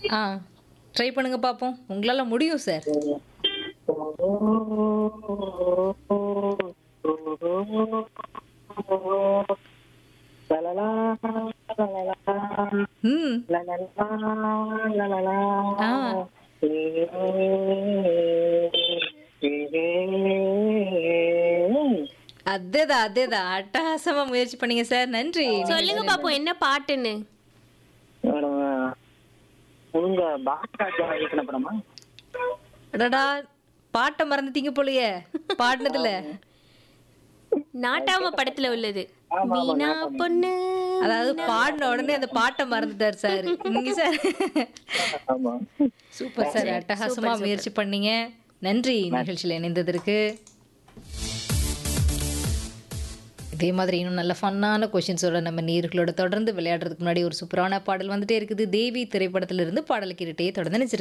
ஆ try பண்ணுங்க பார்ப்போம் உங்களால முடியும் சார் லலலா, லலலா, ம் லலலா, லலலா. ஆ. ஏ, ஏ, அதேதான் அதேதான் அட்டகாசமா முயற்சி பண்ணீங்க சார் நன்றி சொல்லுங்க பாப்போம் என்ன பாட்டுன்னு மேடம் உங்க பாக்ராஜா இயக்குன படமா அடடா பாட்டை மறந்துட்டீங்க போலயே பாடினதுல நாட்டாம படத்துல உள்ளது ஆமா, ஆமா, வீணா நாட்டாம. பொண்ணு அதாவது பாடின உடனே அந்த பாட்டை மறந்துட்டார் சார் நீங்க சார் ஆமா சூப்பர் சார் அட்டகாசமா முயற்சி பண்ணீங்க நன்றி நிகழ்ச்சியில் இணைந்ததற்கு இதே மாதிரி இன்னும் நல்ல ஃபன்னான கொஷின்ஸோட நம்ம நீர்களோட தொடர்ந்து விளையாடுறதுக்கு முன்னாடி ஒரு சூப்பரான பாடல் வந்துட்டே இருக்குது தேவி திரைப்படத்திலிருந்து பாடல் கேட்டுட்டே தொடர்ந்து நினைச்சிருக்கு